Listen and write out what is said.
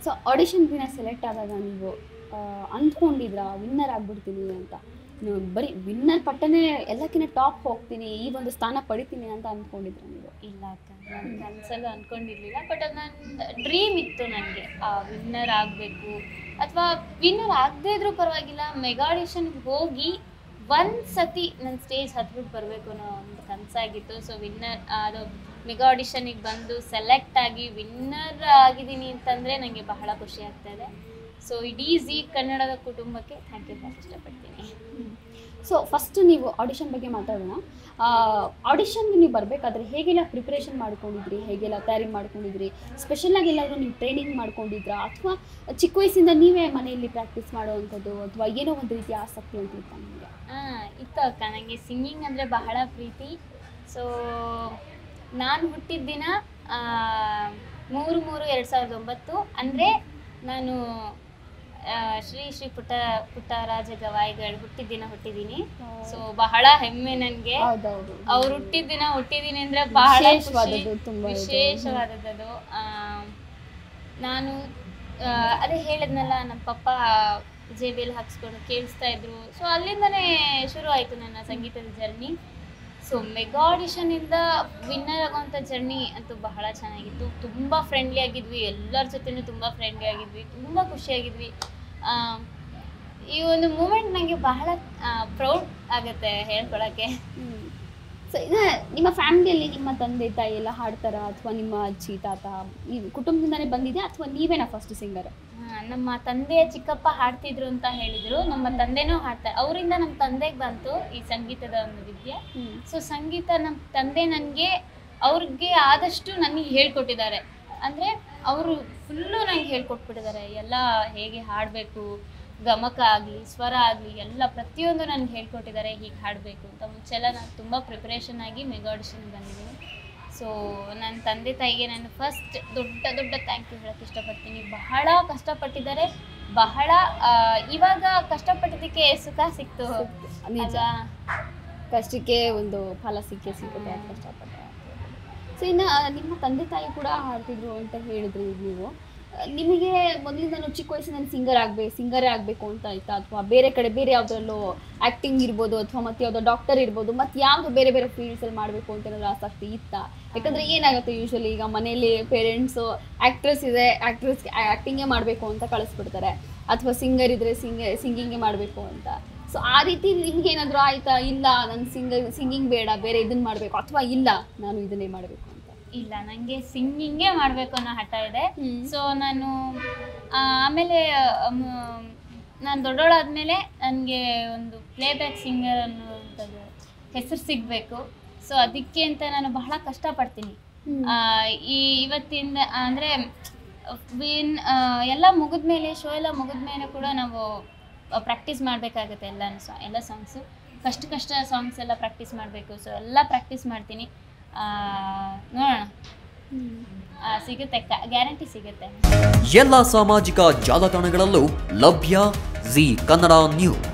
So audition ದಿನ select ಆದಾಗ ನೀವು ಆ, ಅಂದ್ಕೊಂಡಿದ್ರಾ ವಿನ್ನರ್ ಆಗ್ಬಿಡ್ತೀನಿ ಅಂತ ನೀವು ಬರೀ ವಿನ್ನರ್ ಪಟ್ಟನೇ ಎಲ್ಲಕ್ಕಿಂತ ಟಾಪ್ ಹೋಗ್ತೀನಿ ಈ ಒಂದು ಸ್ಥಾನ ಪಡಿತೀನಿ ಅಂತ ಅಂದ್ಕೊಂಡಿದ್ರ ನೀವು ಇಲ್ಲ ಅಕ್ಕ ನಾನು ಕನಸಲ್ಲೂ ಅಂದ್ಕೊಂಡಿರ್ಲಿಲ್ಲ ಬಟ್ ಅದು ನನ್ನ ಡ್ರೀಮ್ ಇತ್ತು ನನಗೆ ವಿನ್ನರ್ ಆಗಬೇಕು ಅಥವಾ ವಿನ್ನರ್ ಆಗದೇ ಇದ್ರೂ ಪರವಾಗಿಲ್ಲ ಮೆಗಾಡಿಷನ್ಗೆ ಹೋಗಿ ಒಂದು ಸತಿ ನನ್ನ ಸ್ಟೇಜ್ ಹತ್ಬಿಟ್ಟು ಬರಬೇಕು ಅನ್ನೋ ಒಂದು ಕನಸಾಗಿತ್ತು ಸೊ ವಿನ್ನರ್ ಅದು ಮೆಗಾ ಆಡಿಷನಿಗೆ ಬಂದು ಸೆಲೆಕ್ಟ್ ಆಗಿ ವಿನ್ನರ್ ಆಗಿದ್ದೀನಿ ಅಂತಂದರೆ ನನಗೆ ಬಹಳ ಖುಷಿ ಆಗ್ತಾ ಇದೆ ಸೊ ಇಡೀ ಜಿ ಕನ್ನಡದ ಕುಟುಂಬಕ್ಕೆ ಥ್ಯಾಂಕ್ ಯು ಹೇಳಕ್ಕೆ ಇಷ್ಟಪಡ್ತೀನಿ ಸೊ ಫಸ್ಟ್ ನೀವು ಆಡಿಷನ್ ಬಗ್ಗೆ ಮಾತಾಡೋಣ ಆಡಿಷನ್ಗೆ ನೀವು ಬರಬೇಕಾದ್ರೆ ಹೇಗೆಲ್ಲ ಪ್ರಿಪ್ರೇಷನ್ ಮಾಡ್ಕೊಂಡಿದ್ರಿ ಹೇಗೆಲ್ಲ ತಯಾರಿ ಮಾಡ್ಕೊಂಡಿದ್ರಿ ಸ್ಪೆಷಲಾಗಿ ಎಲ್ಲಾದರೂ ನೀವು ಟ್ರೈನಿಂಗ್ ಮಾಡ್ಕೊಂಡಿದ್ರಾ ಅಥವಾ ಚಿಕ್ಕ ವಯಸ್ಸಿಂದ ನೀವೇ ಮನೆಯಲ್ಲಿ ಪ್ರಾಕ್ಟೀಸ್ ಮಾಡುವಂಥದ್ದು ಅಥವಾ ಏನೋ ಒಂದು ರೀತಿಯ ಆಸಕ್ತಿ ಅಂತ ಇತ್ತ ನಿಮಗೆ ಹಾಂ ಇತ್ತು ಅಕ್ಕ ನನಗೆ ಸಿಂಗಿಂಗ್ ಅಂದರೆ ಬಹಳ ಪ್ರೀತಿ ಸೊ ನಾನು ಹುಟ್ಟಿದ ದಿನ ಆ, ಮೂರು ಮೂರು ಎರಡು ಸಾವಿರದ ಒಂಬತ್ತು ಅಂದರೆ ನಾನು ಆ, ಶ್ರೀ ಶ್ರೀ ಪುಟ್ಟ ಪುಟ್ಟರಾಜ ಗವಾಯಿಗಳು ಹುಟ್ಟಿದ ದಿನ ಹುಟ್ಟಿದ್ದೀನಿ ಸೊ ಬಹಳ ಹೆಮ್ಮೆ ನನಗೆ ಹೌದೌದು ಅವ್ರು ಹುಟ್ಟಿದ ದಿನ ಹುಟ್ಟಿದ್ದೀನಿ ಅಂದರೆ ಬಹಳ ಖುಷಿ. ವಿಶೇಷವಾದದ್ದು ತುಂಬಾ ಇದು. ವಿಶೇಷವಾದದ್ದು ಆ, ನಾನು ಆ, ಅದೇ ಹೇಳಿದ್ನಲ್ಲ ನಮ್ಮ ಪಪ್ಪ ಜೆ ಬಿಲ್ ಹಾಕ್ಸ್ಕೊಂಡು ಕೇಳಿಸ್ತಾ ಇದ್ರು ಸೊ ಅಲ್ಲಿಂದನೇ ಶುರು ಆಯಿತು ನನ್ನ ಸಂಗೀತದ ಜರ್ನಿ ಸೊ ಮೆಗಾ ಆಡಿಷನಿಂದ ವಿನ್ನರ್ ಆಗೋಂಥ ಜರ್ನಿ ಅಂತೂ ಬಹಳ ಚೆನ್ನಾಗಿತ್ತು ತುಂಬ ಫ್ರೆಂಡ್ಲಿ ಆಗಿದ್ವಿ ಎಲ್ಲರ ಜೊತೆನೂ ತುಂಬ ಫ್ರೆಂಡ್ಲಿ ಆಗಿದ್ವಿ ತುಂಬ ಖುಷಿಯಾಗಿದ್ವಿ ಆ, ಈ ಒಂದು ಮೂಮೆಂಟ್ ನನಗೆ ಬಹಳ ಪ್ರೌಡ್ ಆಗುತ್ತೆ ಹೇಳ್ಕೊಳಕ್ಕೆ ಸೊ ಇನ್ನ ನಿಮ್ಮ ಫ್ಯಾಮಿಲಿಯಲ್ಲಿ ನಿಮ್ಮ ತಂದೆ ತಾಯಿ ಎಲ್ಲ ಹಾಡ್ತಾರ ಅಥವಾ ನಿಮ್ಮ ಅಜ್ಜಿ ತಾತ ನೀವು ಕುಟುಂಬದಿಂದಾನೇ ಬಂದಿದೆ ಅಥವಾ ನೀವೇನಾ ಫಸ್ಟ್ ಸಿಂಗರ್ ಹಾ, ನಮ್ಮ ತಂದೆಯ ಚಿಕ್ಕಪ್ಪ ಹಾಡ್ತಿದ್ರು ಅಂತ ಹೇಳಿದ್ರು ನಮ್ಮ ತಂದೆನೂ ಹಾಡ್ತಾರೆ ಅವರಿಂದ ನಮ್ಮ ತಂದೆಗೆ ಬಂತು ಈ ಸಂಗೀತದ ಒಂದು ವಿದ್ಯೆ ಸೊ ಸಂಗೀತ ನಮ್ಮ ತಂದೆ ನನಗೆ ಅವ್ರಿಗೆ ಆದಷ್ಟು ನನಗೆ ಹೇಳ್ಕೊಟ್ಟಿದ್ದಾರೆ ಅಂದರೆ ಅವರು ಫುಲ್ಲು ನನಗೆ ಹೇಳ್ಕೊಟ್ಬಿಟ್ಟಿದ್ದಾರೆ ಎಲ್ಲ ಹೇಗೆ ಹಾಡಬೇಕು ಗಮಕ ಆಗಲಿ ಸ್ವರ ಆಗಲಿ ಎಲ್ಲ ಪ್ರತಿಯೊಂದು ನನಗೆ ಹೇಳ್ಕೊಟ್ಟಿದ್ದಾರೆ ಹೀಗೆ ಹಾಡಬೇಕು ಅಂತ ಮುಂಚೆಲ್ಲ ನಾನು ತುಂಬ ಪ್ರಿಪ್ರೇಷನ್ ಆಗಿ ಮೆಗಾ ಆಡಿಷನ್ ಬಂದಿದ್ದೀನಿ ಸೊ ನನ್ನ ತಂದೆ ತಾಯಿಗೆ ನಾನು ಫಸ್ಟ್ ದೊಡ್ಡ ದೊಡ್ಡ ಥ್ಯಾಂಕ್ ಯು ಹೇಳೋಕ್ಕೆ ಇಷ್ಟಪಡ್ತೀನಿ ಬಹಳ ಕಷ್ಟಪಟ್ಟಿದ್ದಾರೆ ಬಹಳ ಆ, ಇವಾಗ ಕಷ್ಟಪಟ್ಟಿದ್ದಕ್ಕೆ ಸುಖ ಸಿಕ್ತು ನಿಜ ಅಲ್ವಾ? ಕಷ್ಟಕ್ಕೆ ಒಂದು ಫಲ ಸಿಕ್ಕೇ ಸಿಗುತ್ತೆ ಅಂತ ಕಷ್ಟಪಟ್ಟೆ ಸೊ ಇನ್ನು ನಿಮ್ಮ ತಂದೆ ತಾಯಿ ಕೂಡ ಹಾಡ್ತಿದ್ರು ಅಂತ ಹೇಳಿದ್ರಿ ಈಗ ನೀವು ಆ, ನಿಮಗೆ ಮೊದಲಿಂದ ಚಿಕ್ಕ ವಯಸ್ಸಿನಲ್ಲಿ ಸಿಂಗರ್ ಆಗ್ಬೇಕು ಸಿಂಗರೇ ಆಗಬೇಕು ಅಂತ ಆಯ್ತಾ ಅಥವಾ ಬೇರೆ ಕಡೆ ಬೇರೆ ಯಾವುದ್ರಲ್ಲೂ ಆ್ಯಕ್ಟಿಂಗ್ ಇರ್ಬೋದು ಅಥವಾ ಮತ್ತೆ ಯಾವುದೋ ಡಾಕ್ಟರ್ ಇರ್ಬೋದು ಮತ್ತು ಯಾವುದು ಬೇರೆ ಬೇರೆ ಫೀಲ್ಡ್ಸಲ್ಲಿ ಮಾಡಬೇಕು ಅಂತ ಏನಾದ್ರು ಆಸಕ್ತಿ ಇತ್ತಾ ಯಾಕಂದರೆ ಏನಾಗುತ್ತೆ ಯೂಶಲಿ ಈಗ ಮನೇಲಿ ಪೇರೆಂಟ್ಸು ಆ್ಯಕ್ಟ್ರೆಸ್ ಇದೆ ಆ್ಯಕ್ಟ್ರೆಸ್ಗೆ ಆ್ಯಕ್ಟಿಂಗೇ ಮಾಡಬೇಕು ಅಂತ ಕಳಿಸ್ಬಿಡ್ತಾರೆ ಅಥವಾ ಸಿಂಗರ್ ಇದ್ದರೆ ಸಿಂಗ ಸಿಂಗಿಂಗೇ ಮಾಡಬೇಕು ಅಂತ ಸೊ ಆ ರೀತಿ ನಿಮ್ಗೆ ಏನಾದರೂ ಆಯ್ತಾ ಇಲ್ಲ ನನ್ನ ಸಿಂಗರ್ ಸಿಂಗಿಂಗ್ ಬೇಡ ಬೇರೆ ಇದನ್ನ ಮಾಡಬೇಕು ಅಥವಾ ಇಲ್ಲ ನಾನು ಇದನ್ನೇ ಮಾಡಬೇಕು ಅಂತ ಇಲ್ಲ ನನಗೆ ಸಿಂಗಿಂಗೇ ಮಾಡಬೇಕು ಅನ್ನೋ ಹಠ ಇದೆ ಹ್ಮ್. ಸೊ ನಾನು ಆ, ಆಮೇಲೆ ನಾನು ದೊಡ್ಡವಳಾದ್ಮೇಲೆ ನನಗೆ ಒಂದು ಪ್ಲೇಬ್ಯಾಕ್ ಸಿಂಗರ್ ಅನ್ನೋವಂಥದ್ದು ಹೆಸರು ಸಿಗಬೇಕು ಸೊ ಅದಕ್ಕೆ ಅಂತ ನಾನು ಬಹಳ ಕಷ್ಟಪಡ್ತೀನಿ ಹ್ಮ್. ಆ, ಈ ಇವತ್ತಿಂದ ಅಂದರೆ ವಿನ್ ಎಲ್ಲ ಮುಗಿದ್ಮೇಲೆ ಶೋ ಎಲ್ಲ ಮುಗಿದ್ಮೇಲೆ ಕೂಡ ನಾವು ಪ್ರಾಕ್ಟೀಸ್ ಮಾಡಬೇಕಾಗುತ್ತೆ ಎಲ್ಲ ಸಾ ಎಲ್ಲ ಸಾಂಗ್ಸು ಕಷ್ಟ ಕಷ್ಟ ಸಾಂಗ್ಸ್ ಎಲ್ಲ ಪ್ರಾಕ್ಟೀಸ್ ಮಾಡಬೇಕು ಸೊ ಎಲ್ಲ ಪ್ರಾಕ್ಟೀಸ್ ಮಾಡ್ತೀನಿ ಆ, ನೋಡೋಣ ಆ, ಸಿಗುತ್ತೆ ಗ್ಯಾರಂಟಿ ಸಿಗುತ್ತೆ ಎಲ್ಲ ಸಾಮಾಜಿಕ ಜಾಲತಾಣಗಳಲ್ಲೂ ಲಭ್ಯ ಜಿ ಕನ್ನಡ ನ್ಯೂಸ್